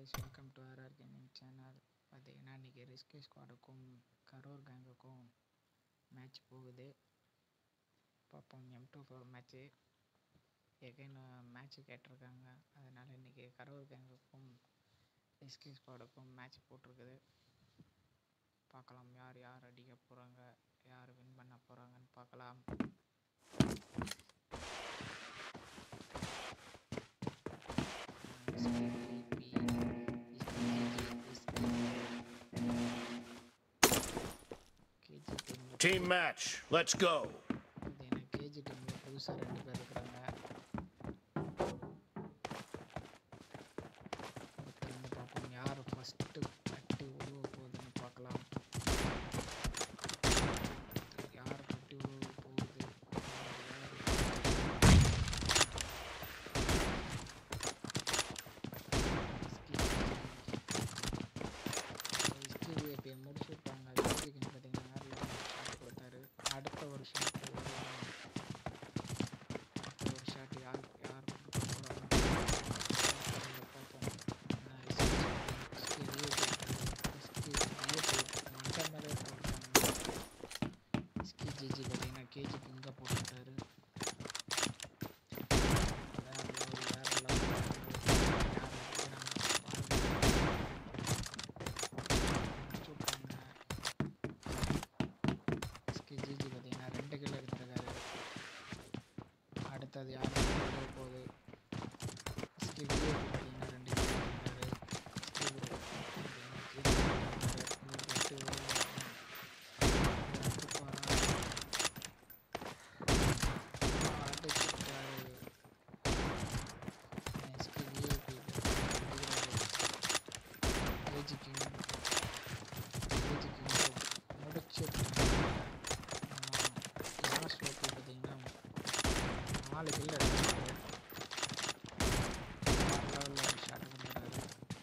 Guys welcome to RR gaming channel பார்த்தீங்கன்னா இன்றைக்கி risky ஸ்குவாடுக்கும் கரூர் கேங்குக்கும் மேட்ச் போகுது பார்ப்போம் M two four match again match கேட்டிருக்காங்க அதனால் இன்றைக்கி கரூர் கேங்குக்கும் ரிஸ்கி ஸ்குவாடுக்கும் மேட்ச் போட்டிருக்குது பார்க்கலாம் யார் யார் அடிக்க போகிறாங்க யார் வின் பண்ண போகிறாங்கன்னு பார்க்கலாம் கேஜி டீமில் Team match. Let's go. பார்த்தீங்கன்னா கேஜி டீமில் புதுசாக ரெண்டு பேர் இருக்கிறாங்க ஒருத்தர் வந்து பார்ப்போம் யார் ஃபஸ்ட்டு கட்டி உருவ போகுதுன்னு பார்க்கலாம் யார் கட்டி உருவ போகுது யார் ஹிஸ்டரி முடிச்சு விட்டாங்க கேஜிக்கு பார்த்தீங்கன்னா யாரில் ஷாட் கொடுத்தாரு அடுத்த ஒரு ஷாட் அடுத்த ஒரு ஷாட் யார் யார் கொடுக்க போகிறாங்க ஜிஜி பார்த்தீங்கன்னா கேஜிக்கு இங்கே போட்டுட்டாரு வேற லெவல் வேற லெவல் யார் அடிக்கிறாங்க ஜிஜி பார்த்தீங்கன்னா ரெண்டு கிலோ எடுத்திருக்காரு அடுத்தது யார் போக போகுது ஸ்கி விஜய் பார்த்தீங்கன்னா ரெண்டு கிலோ எடுத்திருக்காரு ஸ்கி ப்ரோ பார்த்தீங்கன்னா கேஜி இவர் கட்டு அடிச்சுட்டாரு ஸ்கி VIP KG king KG king முடிச்சு லாஸ்ட் ஓகே பார்த்தீங்கன்னா நாலு கில் அடிச்சிருக்காரு லெவலில் ஷாட் பண்ணுறாரு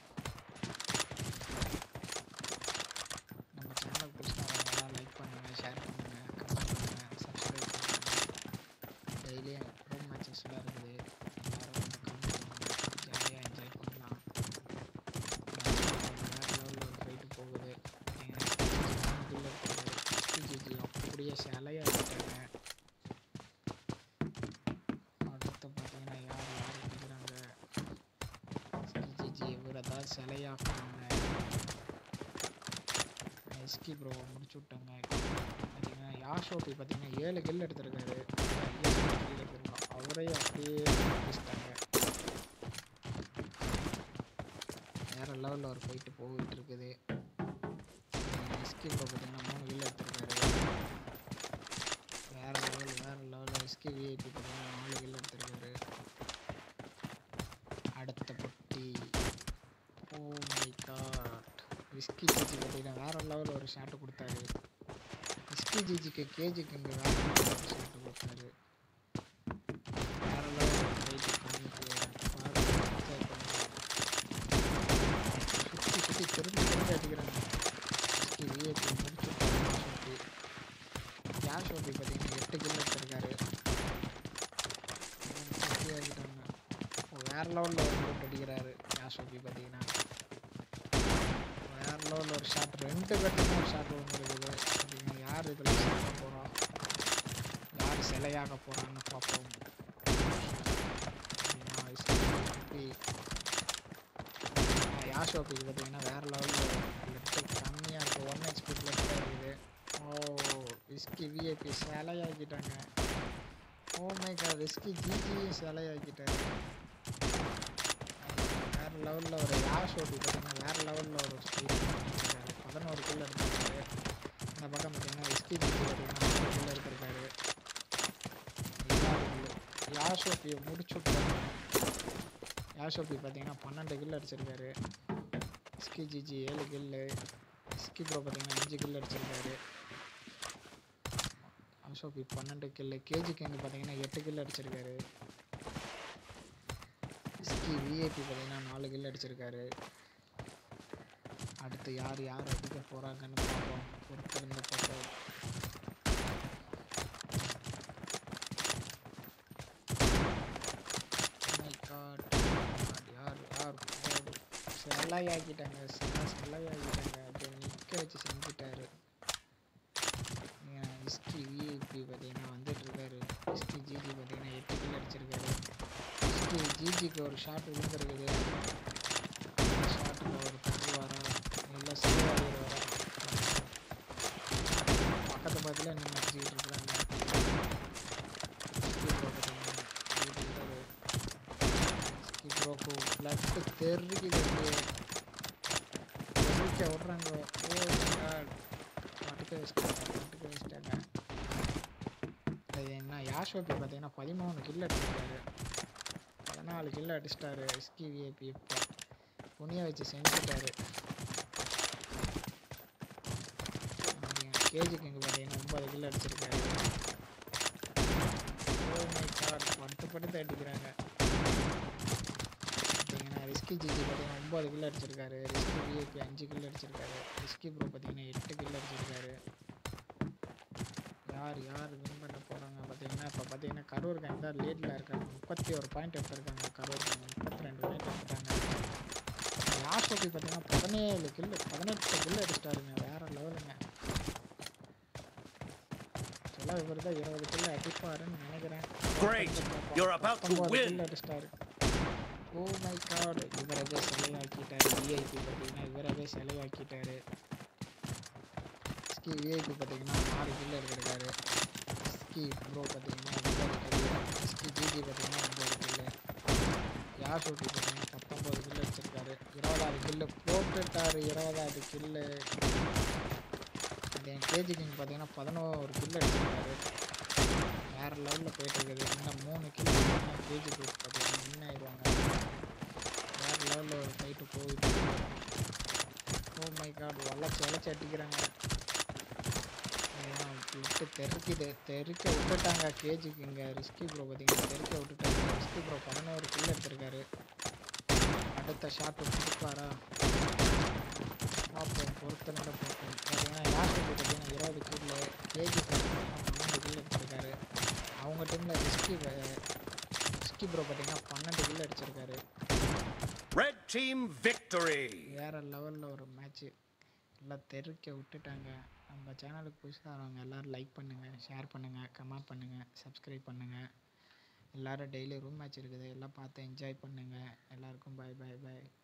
நம்ம சேனல் பிடிச்சினா லைக் பண்ணுங்கள் ஷேர் பண்ணுங்கள் கமெண்ட் பண்ணுங்கள் சப்ஸ்கிரைப் பண்ணுங்கள் டெய்லியும் ஹோம் மேட்சஸ்லாம் இருக்குது எல்லாரும் வந்து கமெண்ட் பண்ணுங்கள் ஜாலியாக என்ஜாய் பண்ணலாம் வேறு லெவலில் ஒரு ஃபைட்டு போகுது ஜிஜி அப்படியே சிலையாக இருக்காங்க அடுத்து பார்த்தீங்கன்னா யார் யார் இருக்கிறாங்க ஜிஜி இவரை தான் சிலையாக்குறாங்க எஸ்கி ப்ரோ முடிச்சு விட்டாங்க பார்த்தீங்கன்னா யாஷோபி பார்த்தீங்கன்னா ஏழு கில் எடுத்திருக்காரு கீழே போயிருக்கோம் அவரே அப்படியே முடிச்சிட்டாங்க வேற லெவலில் ஒரு ஃபைட்டு போயிட்டு இருக்குது எஸ்கி ப்ரோ பார்த்தீங்கன்னா மூணு கில் எடுத்திருக்காரு வேற லெவல் வேற லெவலில் எஸ்கே விஐபி பார்த்தீங்கன்னா நாலு கில் எடுத்திருக்காரு அடுத்த பொட்டி oh my god whisky GG பார்த்தீங்கன்னா வேற லெவலில் ஒரு ஷாட்டு கொடுத்தாரு விஸ்கி ஜிஜிக்கு கேஜிக்கு இங்கே வேற லெவலில் ஒரு ஷாட்டு கொடுத்தாரு வேற லெவலில் ஒரு ஃபைட்டு பண்ணிட்டு சுற்றி சுற்றி திரும்ப திரும்ப அடிக்கிறாங்க விஸ்கி விஐபி முடிச்சு ஷாட்டு கேஷ் ஓபி பார்த்தீங்கன்னா எட்டு கில் எடுத்திருக்காரு சுற்றி ஆகிட்டாங்க வேற லெவலில் ஒரு போட் அடிக்கிறாரு கேஷ் ஓபி பார்த்தீங்கன்னா வேற லெவலில் ஒரு ஷாட் ரெண்டு கட்டுமே ஒரு ஷாட் ஒன்று இருக்குது அப்படின்னா யார் இதில் சேர்க்க போகிறா யார் சிலையாக போகிறான்னு பார்ப்போம் அப்படின்னா இஸ்கி யாஷோபிக்கு பார்த்தீங்கன்னா வேற லெவலில் லெஃப்ட் கம்மியாக இருக்குது ஒன் ஹெச்பி லெஃப்ட் இருக்குது ஓ விஸ்கி விஐபி சிலையாக்கிட்டாங்க ஓ மை காட் விஸ்கி ஜிஜியும் சிலையாக்கிட்டாரு வேற லெவலில் ஒரு யாஷ் ஓபி பார்த்தீங்கன்னா வேற லெவலில் ஒரு ஸ்பீட் பண்ணிருக்காரு பதினோரு கில் எடுத்திருக்காரு இந்த பக்கம் பார்த்தீங்கன்னா விஸ்கி ஜிஜி பார்த்தீங்கன்னா நாலு கில் எடுத்திருக்காரு யாஷ் ஓபியை முடிச்சு விட்டாங்க யாஷ் ஓபி பார்த்தீங்கன்னா பன்னெண்டு கில் அடிச்சிருக்காரு விஸ்கி ஜிஜி ஏழு கில்லு விஸ்கி ப்ரோ பார்த்தீங்கன்னா அஞ்சு கில் அடிச்சிருக்காரு அசோபி பன்னெண்டு கில்லு கேஜி கிங் பார்த்தீங்கன்னா எட்டு கில் அடிச்சிருக்காரு இஸ்கி விஐபி பார்த்தீங்கன்னா நாலு கில் அடிச்சிருக்காரு அடுத்து யார் யார் அடிக்க போகிறாங்கன்னு பார்ப்போம் பொறுத்திருந்து பார்ப்போம் Oh my God. யார் யார் போடு செல்லாய் ஆக்கிட்டாங்க செல்லா செல்லாய் ஆக்கிட்டாங்க அப்படியே நிற்க வச்சு செஞ்சுட்டாரு விஸ்கி விஐபி பார்த்தீங்கன்னா வந்துட்டு இருக்காரு விஸ்கி ஜிஜி பார்த்தீங்கன்னா எட்டு கில் அடிச்சிருக்காரு விஸ்கி ஜிஜிக்கு ஒரு ஷாட் விழுந்திருக்குது ஷாட்டில் ஒரு தங்குவாரா இல்லை சிவாயிடுவாரா பக்கத்து பக்கத்தில் நின்று அடிச்சுக்கிட்டு இருக்கிறாங்க விஸ்கி ப்ரோ பார்த்தீங்கன்னா விஸ்கி ப்ரோக்கு பிளட்டு தெருக்குது அப்படியே தெருக்க விட்றாங்க ஓ காட் மட்டுக்க வச்சுட்டாங்க மட்டுக்க வச்சுட்டாங்க அது என்ன யாஷோபி பார்த்தீங்கன்னா பதிமூணு கில் அடிச்சிருக்காரு பதினாலு கில் அடிச்சிட்டாரு எஸ்கி விஏபி இப்போ புனிய வச்சு செஞ்சுட்டாரு கேஜிக்கு இங்கே பார்த்தீங்கன்னா ஒன்பது கில் அடிச்சிருக்காரு ஓ மை காட் படுத்து படுத்து அடிக்கிறாங்க பார்த்தீங்கன்னா ரிஸ்கி ஜிஜி பார்த்தீங்கன்னா ஒம்பது கில் அடிச்சிருக்காரு ரிஸ்கி விஐபி அஞ்சு கில் அடிச்சிருக்காரு ரிஸ்கி ப்ரோ பார்த்தீங்கன்னா எட்டு கில் அடிச்சிருக்காரு யார் யார் வின் பண்ண போகிறாங்க பார்த்தீங்கன்னா இப்போ பார்த்தீங்கன்னா கரூர் கேங் தான் லீடில் இருக்காங்க முப்பத்தி ஒரு பாயிண்ட் எடுத்திருக்காங்க கரூர் கேங் முப்பத்தி ரெண்டு பாயிண்ட் எடுத்துட்டாங்க லாஸ்ட் ஓபி பார்த்தீங்கன்னா பதினேழு கில்லு பதினெட்டு கில்லு அடிச்சிட்டாருங்க வேற லெவலுங்க சொல்ல இவர் தான் இருபது கில்லு அடிப்பாருன்னு நினைக்கிறேன் Great. You're about to பத்தொன்பது win. kill அடிச்சிட்டாரு ஓ மை காட் இவரவே சிலையாக்கிட்டாரு விஐபி பார்த்தீங்கன்னா இவரவே சிலையாக்கிட்டாரு ஸ்கி விஐபி பார்த்தீங்கன்னா ஆறு கில் எடுத்திருக்காரு ஸ்கி ப்ரோ பார்த்தீங்கன்னா ஒன்பது கில் ஸ்கி ஜிஜி பார்த்தீங்கன்னா ஒன்பது கில் யாஷோட்டி பார்த்தீங்கன்னா பத்தொம்பது கில் அடிச்சிருக்காரு இருபதாவது கில்லு போட்டுட்டாரு இருபதாவது கில்லு தென் கேஜி கிங் பார்த்தீங்கன்னா பதினோரு கில் அடிச்சிருக்காரு வேறு லெவலில் போயிட்டு இருக்குது இன்னும் மூணு கிலோ கேஜி குரூப் பார்த்தீங்கன்னா வின் ஆயிடுவாங்க வேறு லெவலில் ஒரு ஃபைட்டு போயிட்டு ஓ மை காட் வளைச்சி வளைச்சி அடிக்கிறாங்க அதெல்லாம் விட்டு தெருக்கிது தெருக்க விட்டுட்டாங்க கேஜிக்கு இங்கே ரிஸ்கி ப்ரோ பார்த்தீங்கன்னா தெருக்க விட்டுட்டாங்க ரிஸ்கி ப்ரோ பதினோரு கில் எடுத்திருக்காரு அடுத்த ஷாட் கொடுப்பாரா பார்ப்போம் பொறுத்த நிலை பார்ப்போம் பார்த்தீங்கன்னா யாருக்கு பார்த்தீங்கன்னா இருபது கில்லு கேஜி பார்த்தீங்கன்னா பன்னெண்டு கில் எடுத்திருக்காரு அவங்க டீமில் ரிஸ்கி ரிஸ்கி ப்ரோ பார்த்தீங்கன்னா பன்னெண்டு கில் அடிச்சிருக்காரு Red team victory. வேற லெவலில் ஒரு மேட்ச்சு எல்லாம் தெருக்க விட்டுட்டாங்க நம்ம சேனலுக்கு புதுசாக வரவங்க எல்லோரும் லைக் பண்ணுங்கள் ஷேர் பண்ணுங்கள் கமெண்ட் பண்ணுங்கள் சப்ஸ்கிரைப் பண்ணுங்கள் எல்லோரும் டெய்லி ரூம் மேட்ச் இருக்குது எல்லாம் பார்த்து என்ஜாய் பண்ணுங்கள் எல்லாருக்கும் பை பை பை